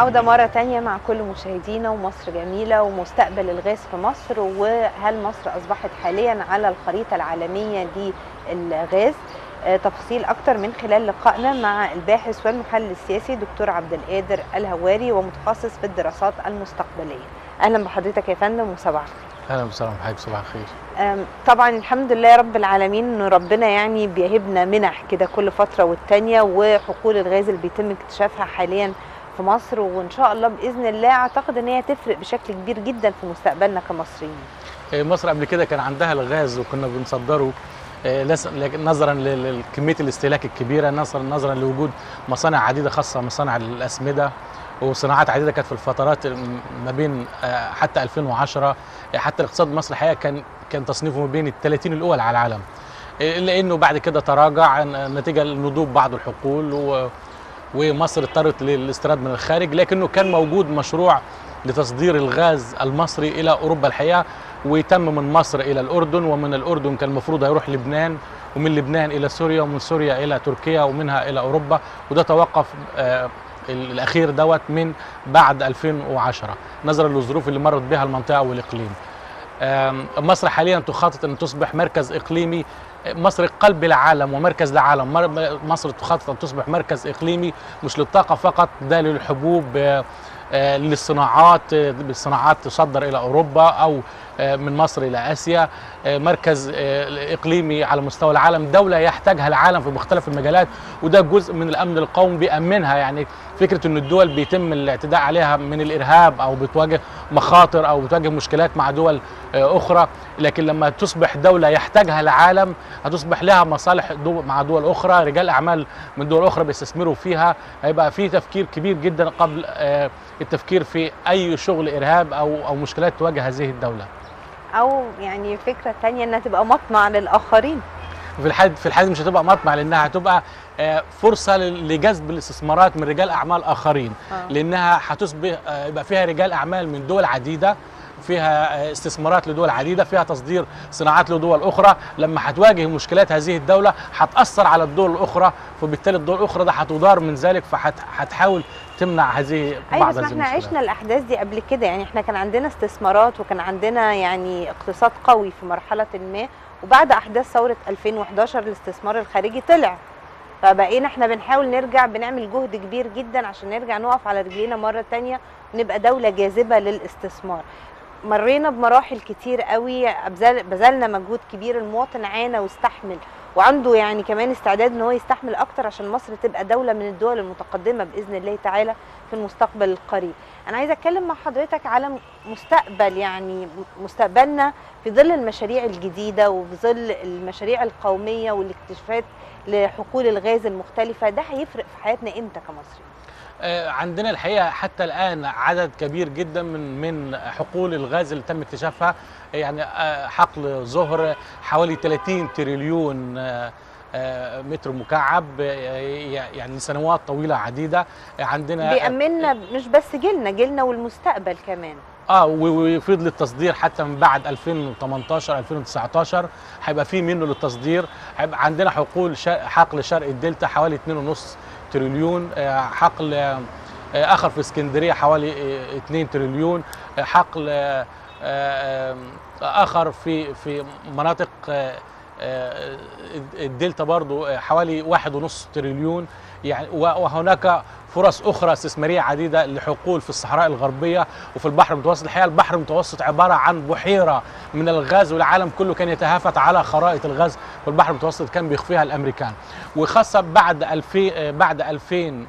عودة مرة تانية مع كل مشاهدينا ومصر جميلة ومستقبل الغاز في مصر وهل مصر أصبحت حاليا على الخريطة العالمية للغاز آه، تفاصيل أكتر من خلال لقائنا مع الباحث والمحلل السياسي دكتور عبد القادر الهواري ومتخصص في الدراسات المستقبلية أهلا بحضرتك يا فندم وصباح الخير اهلا وسهلا بحضرتك صباح الخير أم، طبعا الحمد لله رب العالمين ان ربنا يعني بيهبنا منح كده كل فتره والتانيه وحقول الغاز اللي بيتم اكتشافها حاليا في مصر وان شاء الله باذن الله اعتقد ان هي تفرق بشكل كبير جدا في مستقبلنا كمصريين إيه، مصر قبل كده كان عندها الغاز وكنا بنصدره إيه، لس- لكن نظرا ل- لكميه الاستهلاك الكبيره نظرا نظرا لوجود مصانع عديده خاصه مصانع الاسمده وصناعات عديده كانت في الفترات م- ما بين آه، حتى 2010 آه، حتى الاقتصاد المصري الحقيقه كان كان تصنيفه ما بين ال 30 الاول على العالم إيه، الا انه بعد كده تراجع ن- نتيجه لنضوب بعض الحقول و ومصر اضطرت للاستيراد من الخارج لكنه كان موجود مشروع لتصدير الغاز المصري الى اوروبا الحقيقه وتم من مصر الى الاردن ومن الاردن كان المفروض هيروح لبنان ومن لبنان الى سوريا ومن سوريا الى تركيا ومنها الى اوروبا وده توقف آه، ال- الاخير دوت من بعد 2010 نظرا للظروف اللي مرت بها المنطقه والاقليم آم، مصر حاليا تخطط ان تصبح مركز اقليمي مصر قلب العالم ومركز العالم مر- مصر تخطط ان تصبح مركز اقليمي مش للطاقه فقط ده للحبوب آه، آه، للصناعات آه، بالصناعات تصدر الى اوروبا او آه، من مصر الى اسيا آه، مركز آه، اقليمي على مستوى العالم دوله يحتاجها العالم في مختلف المجالات وده جزء من الامن القومي بيامنها يعني فكره ان الدول بيتم الاعتداء عليها من الارهاب او بتواجه مخاطر او بتواجه مشكلات مع دول آه، اخرى لكن لما تصبح دوله يحتاجها العالم هتصبح لها مصالح دو مع دول اخرى رجال اعمال من دول اخرى بيستثمروا فيها هيبقى في تفكير كبير جدا قبل آه، التفكير في اي شغل ارهاب او او مشكلات تواجه هذه الدوله او يعني فكره تانية انها تبقى مطمع للاخرين في الحال في الحال مش هتبقى مطمع لانها هتبقى آه، فرصه ل- لجذب الاستثمارات من رجال اعمال اخرين آه. لانها هتصبح آه، يبقى فيها رجال اعمال من دول عديده فيها آه، استثمارات لدول عديده فيها تصدير صناعات لدول اخرى لما هتواجه مشكلات هذه الدوله هتاثر على الدول الاخرى فبالتالي الدول الاخرى ده هتضار من ذلك فهتحاول تمنع هذه ايوه بعض بس ما هذه احنا المشكلات عشنا الاحداث دي قبل كده يعني احنا كان عندنا استثمارات وكان عندنا يعني اقتصاد قوي في مرحله ما وبعد احداث ثوره 2011 الاستثمار الخارجي طلع فبقينا احنا بنحاول نرجع بنعمل جهد كبير جدا عشان نرجع نقف على رجلينا مره تانية ونبقى دوله جاذبه للاستثمار مرينا بمراحل كتير قوي أبذل- بذلنا مجهود كبير المواطن عانى واستحمل وعنده يعني كمان استعداد ان هو يستحمل اكتر عشان مصر تبقى دوله من الدول المتقدمه باذن الله تعالى في المستقبل القريب انا عايزه اتكلم مع حضرتك على مستقبل يعني مستقبلنا في ظل المشاريع الجديده وفي ظل المشاريع القوميه والاكتشافات لحقول الغاز المختلفه ده هيفرق في حياتنا امتى كمصري آه، عندنا الحقيقه حتى الان عدد كبير جدا من من حقول الغاز اللي تم اكتشافها يعني آه، حقل زهر حوالي 30 تريليون آه، آه، متر مكعب آه، يعني لسنوات طويله عديده عندنا بيأمننا مش بس جيلنا جيلنا والمستقبل كمان اه و- ويفيض للتصدير حتى من بعد 2018 2019 هيبقى في منه للتصدير هيبقى عندنا حقول شا- حقل شرق الدلتا حوالي 2.5 تريليون آه، حقل آه، آه، اخر في اسكندريه حوالي آه، 2 تريليون آه، حقل آه، آه، آه، اخر في في مناطق آه، آه، الدلتا برضو آه، حوالي واحد ونص تريليون يعني و- وهناك فرص اخرى استثماريه عديده لحقول في الصحراء الغربيه وفي البحر المتوسط الحقيقه البحر المتوسط عباره عن بحيره من الغاز والعالم كله كان يتهافت على خرائط الغاز في البحر المتوسط كان بيخفيها الامريكان وخاصه بعد 2000 آه، بعد 2000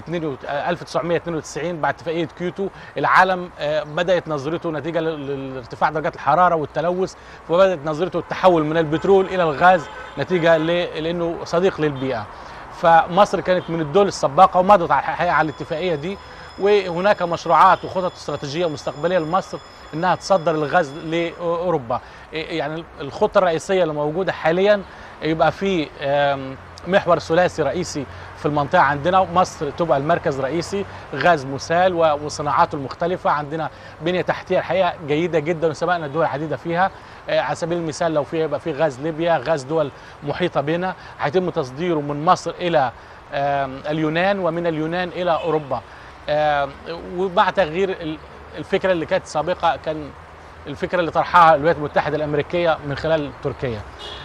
1992 بعد اتفاقيه كيوتو العالم آه، بدات نظرته نتيجه ل- لارتفاع درجات الحراره والتلوث وبدات نظرته التحول من البترول الى الغاز نتيجه ل- لانه صديق للبيئه فمصر كانت من الدول السباقه ومضت على الحقيقه على الاتفاقيه دي وهناك مشروعات وخطط استراتيجيه مستقبليه لمصر انها تصدر الغاز لاوروبا يعني الخطه الرئيسيه اللي موجوده حاليا يبقى في آم، محور ثلاثي رئيسي في المنطقه عندنا مصر تبقى المركز الرئيسي غاز مسال و- وصناعاته المختلفه عندنا بنيه تحتيه الحقيقه جيده جدا وسبقنا دول عديده فيها آه، على سبيل المثال لو في يبقى في غاز ليبيا غاز دول محيطه بنا هيتم تصديره من مصر الى آم، اليونان ومن اليونان الى اوروبا آه، ومع تغيير ال- الفكره اللي كانت سابقه كان الفكره اللي طرحها الولايات المتحده الامريكيه من خلال تركيا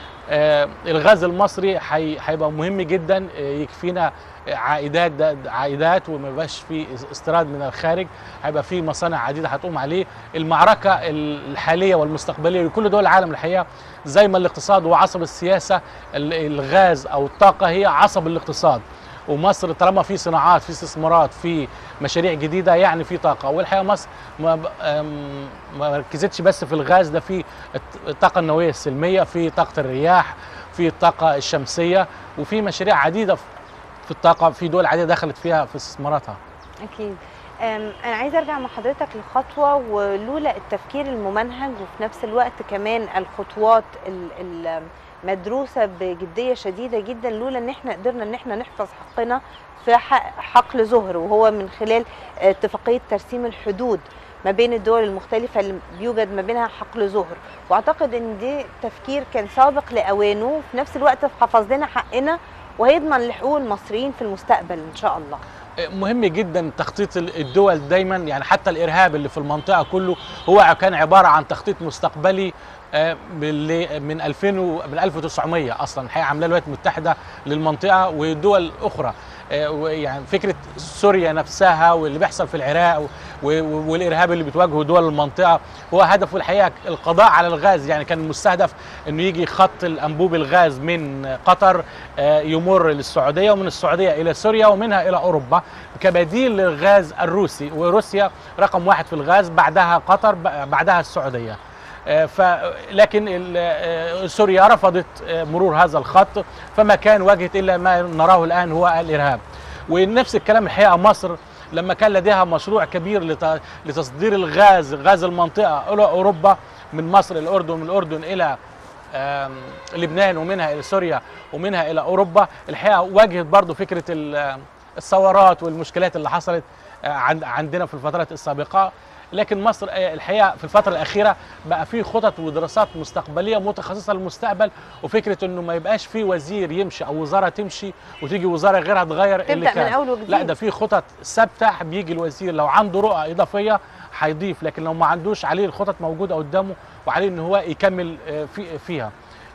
آه، الغاز المصري حي- هيبقى مهم جدا آه، يكفينا عائدات ده- عائدات وما يبقاش في استيراد من الخارج هيبقى في مصانع عديده هتقوم عليه المعركه الحاليه والمستقبليه لكل دول العالم الحقيقه زي ما الاقتصاد هو عصب السياسه ال- الغاز او الطاقه هي عصب الاقتصاد ومصر طالما في صناعات في استثمارات في مشاريع جديده يعني في طاقه والحقيقه مصر ما ب- أم، ما ركزتش بس في الغاز ده في الط- الطاقه النوويه السلميه في طاقه الرياح في الطاقه الشمسيه وفي مشاريع عديده في في الطاقه في دول عديده دخلت فيها في استثماراتها اكيد أم، انا عايزه ارجع مع حضرتك لخطوه ولولا التفكير الممنهج وفي نفس الوقت كمان الخطوات ال- المدروسه بجديه شديده جدا لولا ان احنا قدرنا ان احنا نحفظ حقنا في حق- حقل زهر وهو من خلال اتفاقيه ترسيم الحدود ما بين الدول المختلفة اللي بيوجد ما بينها حقل زهر واعتقد ان دي تفكير كان سابق لاوانه وفي نفس الوقت حفظ لنا حقنا وهيضمن لحقوق المصريين في المستقبل ان شاء الله مهم جدا تخطيط الدول دايما يعني حتى الارهاب اللي في المنطقه كله هو كان عباره عن تخطيط مستقبلي آه، باللي- من 2000 و- من 1900 اصلا الحقيقه عاملاه الولايات المتحده للمنطقه ودول اخرى آه، ويعني فكره سوريا نفسها واللي بيحصل في العراق و- و- والارهاب اللي بتواجهه دول المنطقه هو هدفه الحقيقه القضاء على الغاز يعني كان المستهدف انه يجي خط الانبوب الغاز من قطر آه، يمر للسعوديه ومن السعوديه الى سوريا ومنها الى اوروبا كبديل للغاز الروسي وروسيا رقم واحد في الغاز بعدها قطر ب- بعدها السعوديه آه، ف لكن ال- آه، سوريا رفضت آه، مرور هذا الخط فما كان واجهت الا ما نراه الان هو الارهاب ونفس الكلام الحقيقه مصر لما كان لديها مشروع كبير لت- لتصدير الغاز غاز المنطقه الى اوروبا من مصر الاردن من الاردن الى آم، لبنان ومنها الى سوريا ومنها الى اوروبا الحقيقه واجهت برضو فكره ال- الثورات والمشكلات اللي حصلت آه، عند- عندنا في الفترات السابقه لكن مصر آه، الحقيقه في الفتره الاخيره بقى في خطط ودراسات مستقبليه متخصصه للمستقبل وفكره انه ما يبقاش في وزير يمشي او وزاره تمشي وتيجي وزاره غيرها تغير اللي تبدا من كان اول وجديد لا ده في خطط ثابته بيجي الوزير لو عنده رؤى اضافيه هيضيف لكن لو ما عندوش عليه الخطط موجوده قدامه وعليه ان هو يكمل آه، في فيها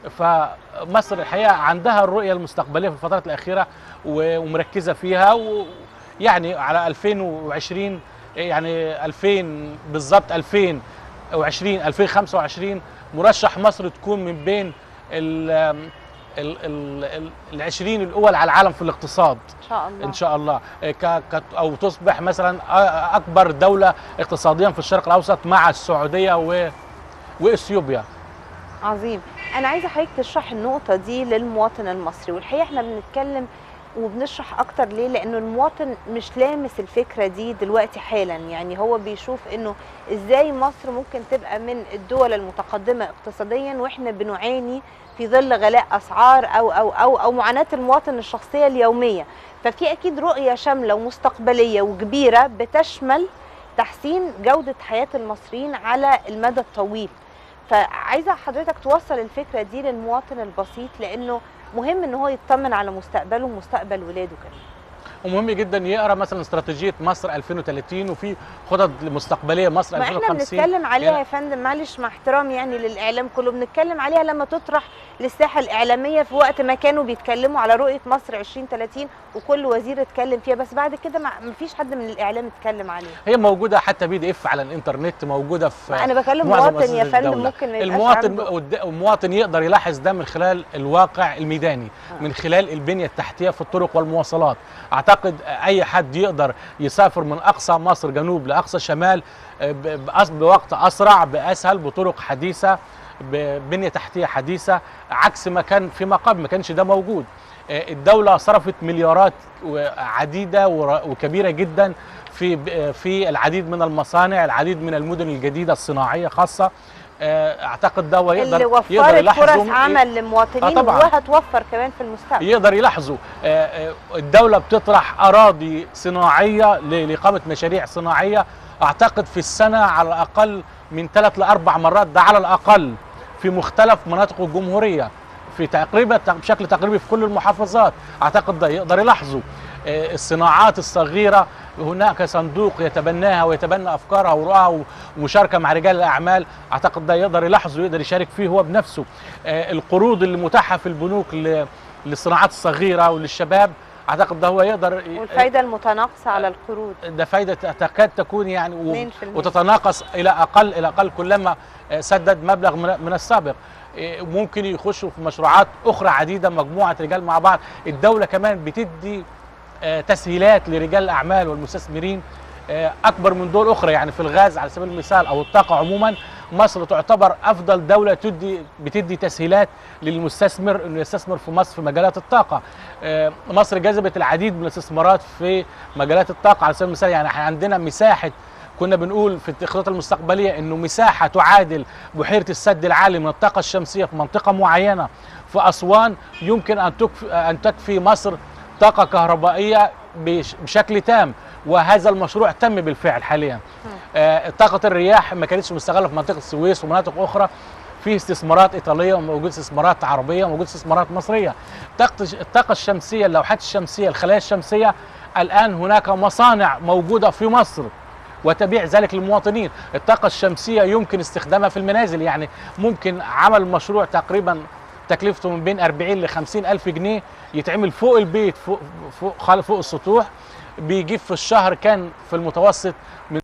فمصر الحقيقه عندها الرؤيه المستقبليه في الفترات الاخيره و- ومركزه فيها ويعني على 2020 يعني 2000 بالظبط 2020 2025 مرشح مصر تكون من بين ال ال ال ال العشرين الاول على العالم في الاقتصاد ان شاء الله ان شاء الله ك ك او تصبح مثلا أ- اكبر دوله اقتصاديا في الشرق الاوسط مع السعوديه و واثيوبيا عظيم انا عايزه حضرتك تشرح النقطه دي للمواطن المصري والحقيقه احنا بنتكلم وبنشرح اكتر ليه لانه المواطن مش لامس الفكره دي دلوقتي حالا يعني هو بيشوف انه ازاي مصر ممكن تبقى من الدول المتقدمه اقتصاديا واحنا بنعاني في ظل غلاء اسعار او او او او معاناه المواطن الشخصيه اليوميه ففي اكيد رؤيه شامله ومستقبليه وكبيره بتشمل تحسين جوده حياه المصريين على المدى الطويل فعايزه حضرتك توصل الفكره دي للمواطن البسيط لانه مهم ان هو يطمن على مستقبله ومستقبل ولاده كمان ومهم جدا يقرا مثلا استراتيجيه مصر 2030 وفي خطط مستقبليه مصر ما احنا 2050 بنتكلم عليها يعني- يا فندم معلش مع احترامي يعني للاعلام كله بنتكلم عليها لما تطرح للساحه الاعلاميه في وقت ما كانوا بيتكلموا على رؤيه مصر 2030 وكل وزير اتكلم فيها بس بعد كده ما ما فيش حد من الاعلام اتكلم عليها هي موجوده حتى بي دي اف على الانترنت موجوده في ما انا بكلم معظم مواطن يا مؤسسات فندم الدولة. ممكن ما يبقاش المواطن عنده قد- المواطن يقدر يلاحظ ده من خلال الواقع الميداني آه. من خلال البنيه التحتيه في الطرق والمواصلات اعتقد اي حد يقدر يسافر من اقصى مصر جنوب لاقصى شمال آه، ب- بأس- بوقت اسرع باسهل بطرق حديثه ببنيه تحتيه حديثه عكس ما كان فيما قبل ما كانش ده موجود آه، الدوله صرفت مليارات و- عديده ور- وكبيره جدا في ب- في العديد من المصانع العديد من المدن الجديده الصناعيه خاصه آه، اعتقد ده هو اللي يقدر يقدر وفرت يلاحظه فرص من- عمل للمواطنين آه طبعاً. وهتوفر كمان في المستقبل يقدر يلاحظوا آه، آه، الدولة بتطرح أراضي صناعية ل- لإقامة مشاريع صناعية أعتقد في السنة على الأقل من ثلاث لأربع مرات ده على الأقل في مختلف مناطق الجمهورية في تقريبا بشكل تقريبي في كل المحافظات أعتقد ده يقدر يلاحظوا آه، الصناعات الصغيره هناك صندوق يتبناها ويتبنى افكارها ورؤاها ومشاركه مع رجال الاعمال اعتقد ده يقدر يلاحظه ويقدر يشارك فيه هو بنفسه آه، القروض اللي متاحه في البنوك ل- للصناعات الصغيره وللشباب اعتقد ده هو يقدر ي- والفايده المتناقصه على القروض ده فايده تكاد تكون يعني و- 2% وتتناقص الى اقل الى اقل كلما آه، سدد مبلغ من من السابق آه، ممكن يخشوا في مشروعات اخرى عديده مجموعه رجال مع بعض الدوله كمان بتدي آه، تسهيلات لرجال الاعمال والمستثمرين آه، اكبر من دول اخرى يعني في الغاز على سبيل المثال او الطاقه عموما مصر تعتبر افضل دوله تدي بتدي تسهيلات للمستثمر انه يستثمر في مصر في مجالات الطاقه آه، مصر جذبت العديد من الاستثمارات في مجالات الطاقه على سبيل المثال يعني احنا عندنا مساحه كنا بنقول في الخطط المستقبليه انه مساحه تعادل بحيره السد العالي من الطاقه الشمسيه في منطقه معينه في اسوان يمكن ان تكفي ان تكفي مصر طاقه كهربائيه بش- بشكل تام وهذا المشروع تم بالفعل حاليا آه، طاقه الرياح ما كانتش مستغله في منطقه السويس ومناطق اخرى في استثمارات ايطاليه وموجود استثمارات عربيه وموجود استثمارات مصريه طاقه الطاقه الشمسيه اللوحات الشمسيه الخلايا الشمسيه الان هناك مصانع موجوده في مصر وتبيع ذلك للمواطنين الطاقة الشمسية يمكن استخدامها في المنازل يعني ممكن عمل مشروع تقريبا تكلفته من بين 40 ل 50 ألف جنيه يتعمل فوق البيت فوق فوق خالص فوق السطوح بيجيب في الشهر كان في المتوسط من